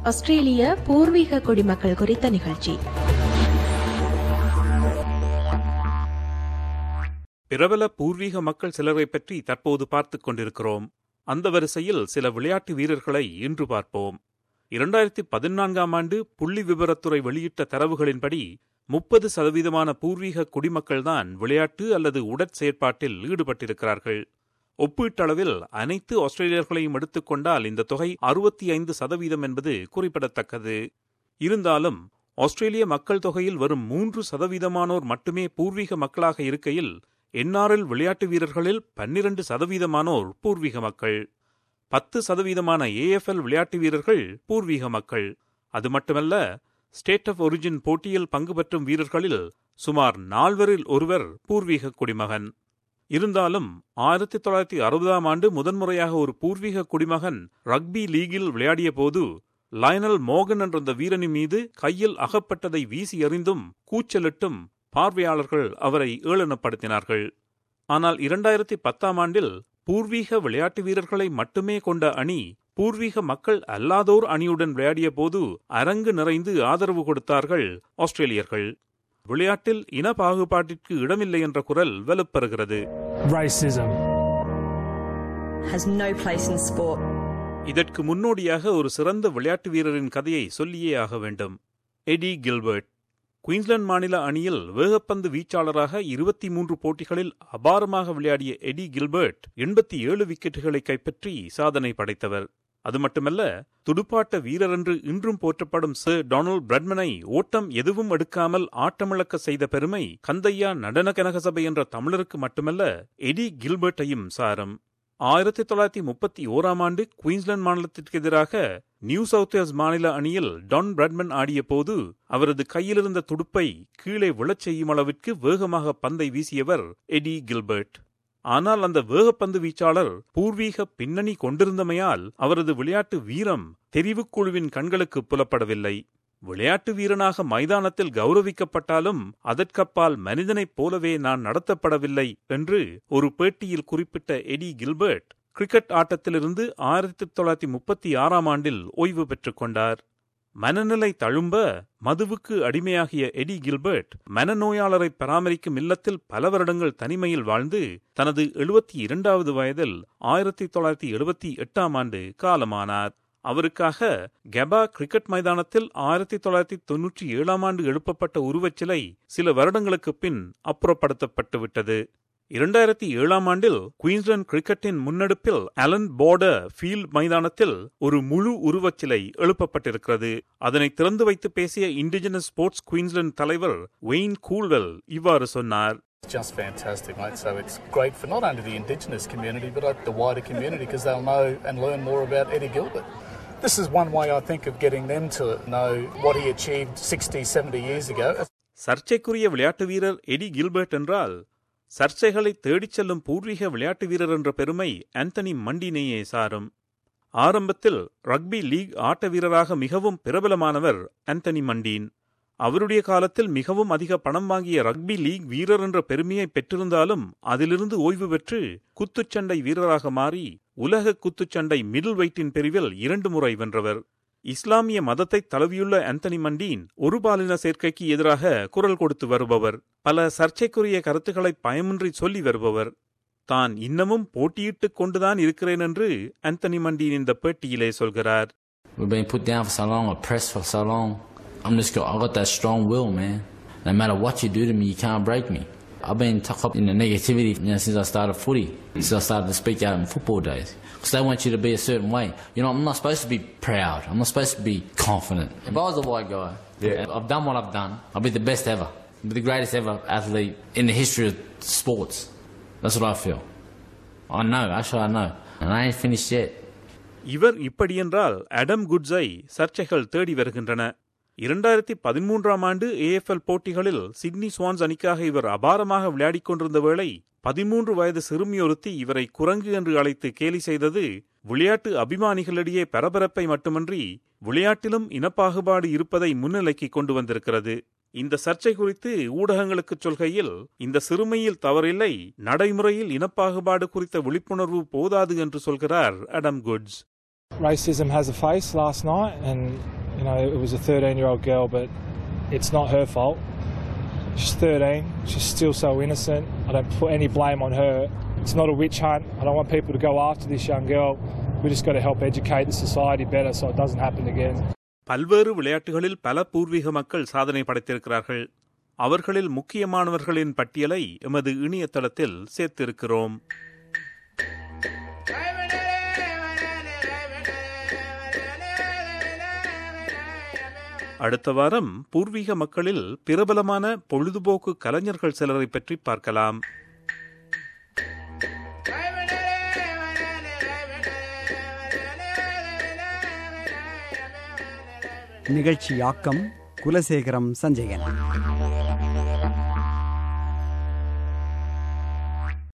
ஆஸ்திரேலிய பூர்வீக குடிமக்கள் குறித்த நிகழ்ச்சி பிரபல பூர்வீக மக்கள் சிலரை பற்றி தற்போது பார்த்துக் கொண்டிருக்கிறோம் அந்த வரிசையில் சில விளையாட்டு வீரர்களை இன்று பார்ப்போம் இரண்டாயிரத்தி பதினான்காம் ஆண்டு புள்ளி விவரத்துறை வெளியிட்ட தரவுகளின்படி முப்பது சதவீதமான பூர்வீக குடிமக்கள்தான் விளையாட்டு அல்லது உடற்செயற்பாட்டில் ஈடுபட்டிருக்கிறார்கள் ஒப்பீட்டளவில் அனைத்து ஆஸ்திரேலியர்களையும் எடுத்துக்கொண்டால் இந்த தொகை அறுபத்தி ஐந்து சதவீதம் என்பது குறிப்பிடத்தக்கது இருந்தாலும் ஆஸ்திரேலிய மக்கள் தொகையில் வரும் மூன்று சதவீதமானோர் மட்டுமே பூர்வீக மக்களாக இருக்கையில் என்ஆர்எல் விளையாட்டு வீரர்களில் பன்னிரண்டு சதவீதமானோர் பூர்வீக மக்கள் பத்து சதவீதமான ஏஎஃப்எல் விளையாட்டு வீரர்கள் பூர்வீக மக்கள் அது மட்டுமல்ல ஸ்டேட் ஆஃப் ஒரிஜின் போட்டியில் பங்கு பெற்றும் வீரர்களில் சுமார் நால்வரில் ஒருவர் பூர்வீக குடிமகன் இருந்தாலும் ஆயிரத்தி தொள்ளாயிரத்தி அறுபதாம் ஆண்டு முதன்முறையாக ஒரு பூர்வீக குடிமகன் ரக்பி லீகில் விளையாடிய போது லயனல் மோகன் என்ற அந்த வீரனின் மீது கையில் அகப்பட்டதை வீசி எறிந்தும் கூச்சலிட்டும் பார்வையாளர்கள் அவரை ஏளனப்படுத்தினார்கள் ஆனால் இரண்டாயிரத்தி பத்தாம் ஆண்டில் பூர்வீக விளையாட்டு வீரர்களை மட்டுமே கொண்ட அணி பூர்வீக மக்கள் அல்லாதோர் அணியுடன் விளையாடிய போது அரங்கு நிறைந்து ஆதரவு கொடுத்தார்கள் ஆஸ்திரேலியர்கள் விளையாட்டில் இன பாகுபாட்டிற்கு இடமில்லை என்ற குரல் வலுப்பெறுகிறது racism. has no place in sport. இதற்கு முன்னோடியாக ஒரு சிறந்த விளையாட்டு வீரரின் கதையை சொல்லியே ஆக வேண்டும் எடி கில்பர்ட் குயின்ஸ்லாந்து மாநில அணியில் வேகப்பந்து வீச்சாளராக இருபத்தி மூன்று போட்டிகளில் அபாரமாக விளையாடிய எடி கில்பர்ட் எண்பத்தி ஏழு விக்கெட்டுகளை கைப்பற்றி சாதனை படைத்தவர் அது மட்டுமல்ல துடுப்பாட்ட வீரர் என்று இன்றும் போற்றப்படும் சர் டொனால்ட் பிரெட்மனை ஓட்டம் எதுவும் எடுக்காமல் ஆட்டமிழக்க செய்த பெருமை கந்தையா நடன கனகசபை என்ற தமிழருக்கு மட்டுமல்ல எடி கில்பர்ட்டையும் சாரும் ஆயிரத்தி தொள்ளாயிரத்தி முப்பத்தி ஓராம் ஆண்டு குயின்ஸ்லாந்து மாநிலத்திற்கு எதிராக நியூ சவுத் வேல்ஸ் மாநில அணியில் டான் பிராட்மன் ஆடிய போது அவரது கையிலிருந்த துடுப்பை கீழே விழச் செய்யும் அளவிற்கு வேகமாக பந்தை வீசியவர் எடி கில்பர்ட் ஆனால் அந்த வேகப்பந்து வீச்சாளர் பூர்வீக பின்னணி கொண்டிருந்தமையால் அவரது விளையாட்டு வீரம் தெரிவுக்குழுவின் கண்களுக்கு புலப்படவில்லை விளையாட்டு வீரனாக மைதானத்தில் கௌரவிக்கப்பட்டாலும் அதற்கப்பால் மனிதனைப் போலவே நான் நடத்தப்படவில்லை என்று ஒரு பேட்டியில் குறிப்பிட்ட எடி கில்பர்ட் கிரிக்கெட் ஆட்டத்திலிருந்து ஆயிரத்தி தொள்ளாயிரத்தி முப்பத்தி ஆறாம் ஆண்டில் ஓய்வு பெற்றுக் கொண்டார் மனநிலை தழும்ப மதுவுக்கு அடிமையாகிய எடி கில்பர்ட் மனநோயாளரை பராமரிக்கும் இல்லத்தில் பல வருடங்கள் தனிமையில் வாழ்ந்து தனது எழுபத்தி இரண்டாவது வயதில் ஆயிரத்தி தொள்ளாயிரத்தி எழுபத்தி எட்டாம் ஆண்டு காலமானார் அவருக்காக கெபா கிரிக்கெட் மைதானத்தில் ஆயிரத்தி தொள்ளாயிரத்தி தொன்னூற்றி ஏழாம் ஆண்டு எழுப்பப்பட்ட உருவச்சிலை சில வருடங்களுக்கு பின் அப்புறப்படுத்தப்பட்டு விட்டது இரண்டாயிரத்தி ஏழாம் ஆண்டில் குயின்ஸ்லாந்து கிரிக்கெட்டின் முன்னெடுப்பில் அலன் போர்டர் ஃபீல்ட் மைதானத்தில் ஒரு முழு உருவச்சிலை எழுப்பப்பட்டிருக்கிறது அதனை திறந்து வைத்து பேசிய இண்டிஜினஸ் ஸ்போர்ட்ஸ் குயின்ஸ்லாந்து தலைவர் வெயின் கூல்வெல் இவ்வாறு சொன்னார் just fantastic, mate. So it's great for not only the Indigenous community, but uh, the wider community because they'll know and learn more about Eddie Gilbert. This is one way I think of getting them to know what he achieved 60, 70 years ago. சர்ச்சைக்குரிய விளையாட்டு வீரர் eddy Gilbert என்றால் சர்ச்சைகளை தேடிச் செல்லும் பூர்வீக விளையாட்டு வீரர் என்ற பெருமை ஆந்தனி மண்டினேயே சாரும் ஆரம்பத்தில் ரக்பி லீக் ஆட்ட வீரராக மிகவும் பிரபலமானவர் ஆந்தனி மண்டீன் அவருடைய காலத்தில் மிகவும் அதிக பணம் வாங்கிய ரக்பி லீக் வீரர் என்ற பெருமையை பெற்றிருந்தாலும் அதிலிருந்து ஓய்வு பெற்று குத்துச்சண்டை வீரராக மாறி உலக குத்துச்சண்டை மிடில் வெயிட்டின் பிரிவில் இரண்டு முறை வென்றவர் இஸ்லாமிய மதத்தை தழுவியுள்ள ஆந்தனி மண்டீன் ஒரு பாலின சேர்க்கைக்கு எதிராக குரல் கொடுத்து வருபவர் பல சர்ச்சைக்குரிய கருத்துக்களை பயமின்றி சொல்லி வருபவர் தான் இன்னமும் போட்டியிட்டுக் கொண்டுதான் இருக்கிறேன் என்று ஆந்தனி மண்டீன் இந்த பேட்டியிலே சொல்கிறார் We've been put down for so long, oppressed for so long. I'm just got, I got that strong will, man. No matter what you do to me, you can't break me. I've been tucked up in the negativity you know, since I started footy, since I started to speak out in football days. Because they want you to be a certain way. You know, I'm not supposed to be proud. I'm not supposed to be confident. If I was a white guy, yeah. I've done what I've done. I'll be the best ever. I'll be the greatest ever athlete in the history of sports. That's what I feel. I know, actually I know. And I ain't finished yet. இவர் இப்படியென்றால் அடம் குட்ஸை சர்ச்சைகள் தேடி வருகின்றன இரண்டாயிரத்தி பதிமூன்றாம் ஆண்டு AFL போட்டிகளில் Sydney swans அணிக்காக இவர் அபாரமாக விளையாடிக் கொண்டிருந்த வேளை பதிமூன்று வயது சிறுமியொருத்தி இவரை குரங்கு என்று அழைத்து கேலி செய்தது விளையாட்டு அபிமானிகளிடையே பரபரப்பை மட்டுமன்றி விளையாட்டிலும் இனப்பாகுபாடு இருப்பதை முன்னிலைக்கு கொண்டு வந்திருக்கிறது இந்த சர்ச்சை குறித்து ஊடகங்களுக்கு சொல்கையில் இந்த சிறுமையில் தவறில்லை நடைமுறையில் இனப்பாகுபாடு குறித்த விழிப்புணர்வு போதாது என்று சொல்கிறார் Adam Goodes Racism has a face last night, and you know, it was a 13 year old girl, but it's not her fault. She's 13, she's still so innocent. I don't put any blame on her. It's not a witch hunt. I don't want people to go after this young girl. We just got to help educate the society better so it doesn't happen again. பல்வேறு விளையாட்டுகளில் பல பூர்வீக மக்கள் சாதனை படைத்திருக்கிறார்கள் அவர்களில் முக்கியமானவர்களின் பட்டியலை எமது இணையதளத்தில் சேர்த்திருக்கிறோம் அடுத்த வாரம் பூர்வீக மக்களில் பிரபலமான பொழுதுபோக்கு கலைஞர்கள் சிலரை பற்றி பார்க்கலாம் நிகழ்ச்சியாக்கம் குலசேகரம் சஞ்சயன்